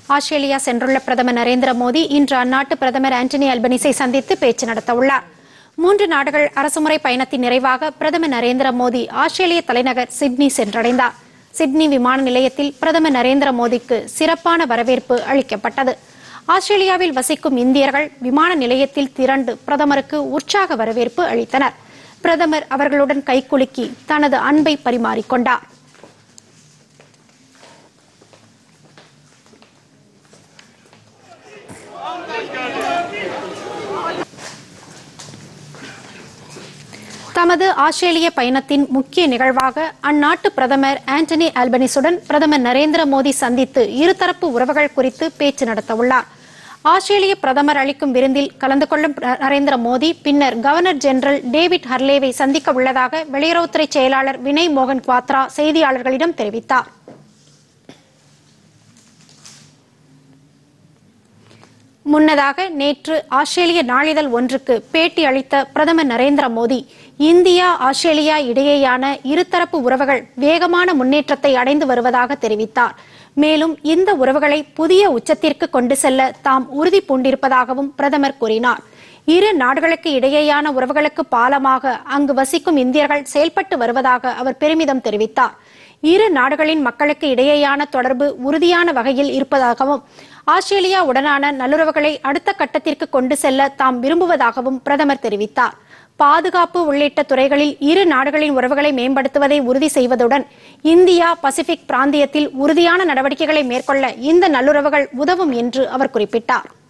Australia சென்றுள்ள பிரதமர் நரேந்திர மோடி இன்று அந்நாட்டு பிரதமர் ஆண்டனி அல்பனிஸை சந்தித்து பேச்சு நடத்த உள்ளார் மூன்று நாடுகள் அரசுமுறை பயணத்தின் நிறைவாக பிரதமர் நரேந்திர மோடி ஆஸ்திரேலிய தலைநகர் சிட்னி சென்றடைந்தார் சிட்னி விமான நிலையத்தில் பிரதமர் நரேந்திர மோடிக்கு சிறப்பான வரவேற்பு அளிக்கப்பட்டது ஆஸ்திரேலியாவில் வசிக்கும் இந்தியர்கள் விமான நிலையத்தில் திரண்டு பிரதமருக்கு உற்சாக வரவேற்பு அளித்தனர் பிரதமர் அவர்களுடன் கைகுலுக்கி தனது அன்பை பரிமாறிக்கொண்டார் தமது ஆஸ்திரேலிய பயணத்தின் முக்கிய நிகழ்வாக அந்நாட்டு பிரதமர் ஆண்டனி ஆல்பனிஸுடன் பிரதமர் நரேந்திர மோடி சந்தித்து இருதரப்பு உறவுகள் குறித்து பேச்சு நடத்தவுள்ளார் ஆஸ்திரேலிய பிரதமர் அளிக்கும் விருந்தில் கலந்து கொள்ளும் ந- நரேந்திர மோடி பின்னர் கவர்னர் ஜெனரல் டேவிட் ஹர்லேவை சந்திக்க உள்ளதாக வெளியுறவுத்துறை செயலாளர் வினய் மோகன் குவாத்ரா செய்தியாளர்களிடம் தெரிவித்தார் முன்னதாக நேற்று ஆஸ்திரேலிய நாளிதழ் ஒன்றுக்கு பேட்டி அளித்த பிரதமர் நரேந்திர மோடி இந்தியா ஆஸ்திரேலியா இடையேயான இருதரப்பு உறவுகள் வேகமான முன்னேற்றத்தை அடைந்து வருவதாக தெரிவித்தார் மேலும் இந்த உறவுகளை புதிய உச்சத்திற்கு கொண்டு செல்ல தாம் உறுதி பூண்டிருப்பதாகவும் பிரதமர் கூறினார் இரு நாடுகளுக்கு இடையேயான உறவுகளுக்கு பாலமாக அங்கு வசிக்கும் இந்தியர்கள் செயல்பட்டு வருவதாக அவர் பெருமிதம் தெரிவித்தார் இரு நாடுகளின் மக்களுக்கு இடையேயான தொடர்பு உறுதியான வகையில் இருப்பதாகவும் ஆஸ்திரேலியா உடனான நல்லுறவுகளை அடுத்த கட்டத்திற்கு கொண்டு செல்ல தாம் விரும்புவதாகவும் பிரதமர் தெரிவித்தார் பாதுகாப்பு உள்ளிட்ட துறைகளில் இரு நாடுகளின் உறவுகளை மேம்படுத்துவதை உறுதி செய்வதுடன் இந்தியா பசிபிக் பிராந்தியத்தில் உறுதியான நடவடிக்கைகளை மேற்கொள்ள இந்த நல்லுறவுகள் உதவும் என்று அவர் குறிப்பிட்டார்